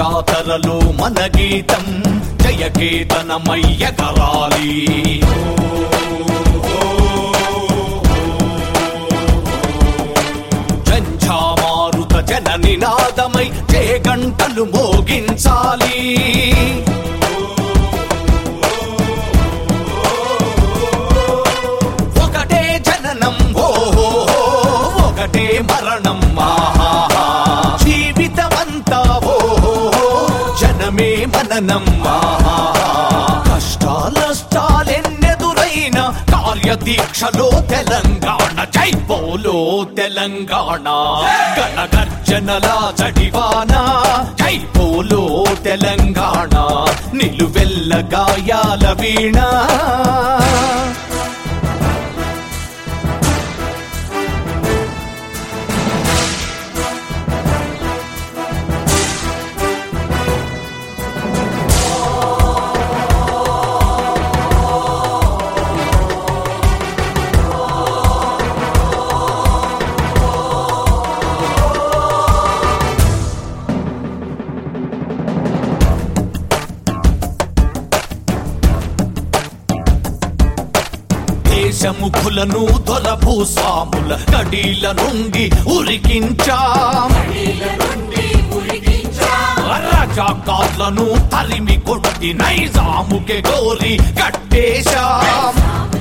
జాతరలో మన గీతం జయకేతనమయ్య కరాలి జంఝామారుత జన నినాదమై జే గంటలు మోగించాలి ఒకటే జననం ఓహో ఒకటే మరణం ఆహాహా. జీవితమంతా ఓహో జనమే మననం ఆహాహా. కష్టాలష్టాలెన్నెదురైన కార్యదీక్షలో తెలంగాణ జై పోలో తెలంగాణ గణగర్జనల జడివాన జై పోలో తెలంగాణ నిలువెల్ల గాయాల వీణ దేశముఖులను దొరభూ స్వాముల కడీల నుండి ఉరికించాం రజాకార్లను తరిమి కొట్టి నైజాముకే గోరి కట్టేశాం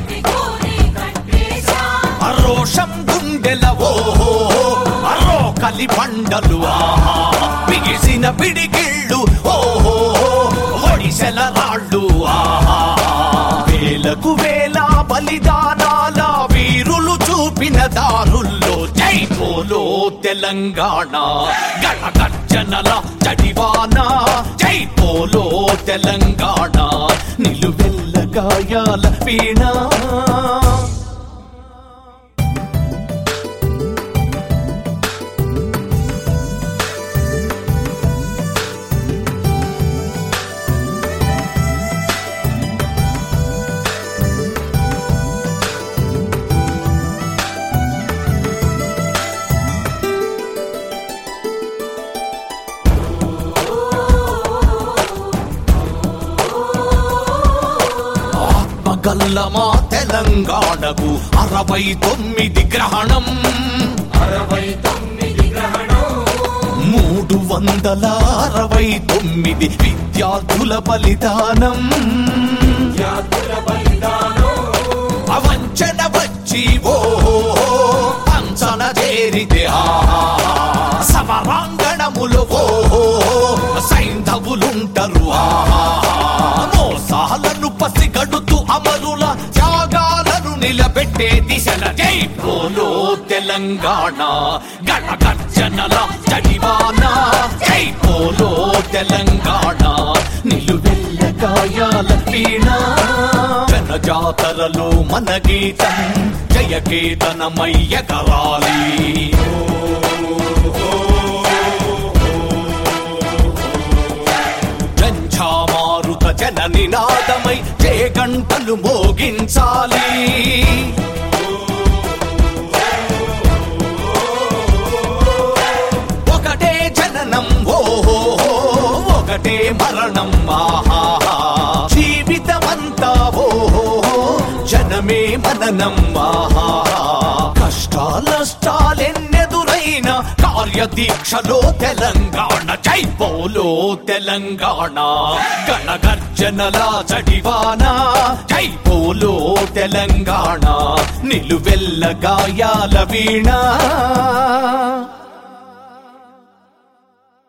అరోషం గుండెల ఓహో అరో కలి బండలు ఆహా బిగిసిన పిడికిళ్ళు ఓహో ఒడిసెల రాళ్ళు ఆహా వేలకు వేల బలిదానాల వీరులు చూపిన దారుల్లో జై పోలో తెలంగాణ గణగర్జనల జడివాన జై పోలో తెలంగాణ నిలువెల్ల గాయాల వీణ ఆత్మగల్లమా తెలంగాణకు అరవై తొమ్మిది గ్రహణం అరవై తొమ్మిది గ్రహణం మూడు వందల అరవై తొమ్మిది విద్యార్థుల బలిదానం జాతుల బలిదానం అవంచన వచ్చి ఓ అంచన చేరితే ఆహా. సమరాంగణములు ఓ సైంధవులుంటరు ఆహా. మోసాలను పసిగడుతూ అమరుల త్యాగాలను నిలబెట్టే దిశల జై పోలో తెలంగాణ గణగర్జనల జడివాన జై పోలో తెలంగాణ నిలువెల్ల గాయాల వీణ జన జాతరలో మన గీతం జయకేతనమయ్య కరాలి జంఝామారుత జన నినాదమై జే గంటలు మోగించాలి ఒకటే జననం ఓహో ఒకటే మరణం ఆహాహా జీవితమంతా ఓహో జనమే మననం ఆహాహా కష్టాలష్టాలెన్నెదురైన కార్యదీక్షలో తెలంగాణ జై పోలో తెలంగాణ గణగర్జనల జడివాన జై పోలో తెలంగాణ నిలువెల్ల గాయాల వీణ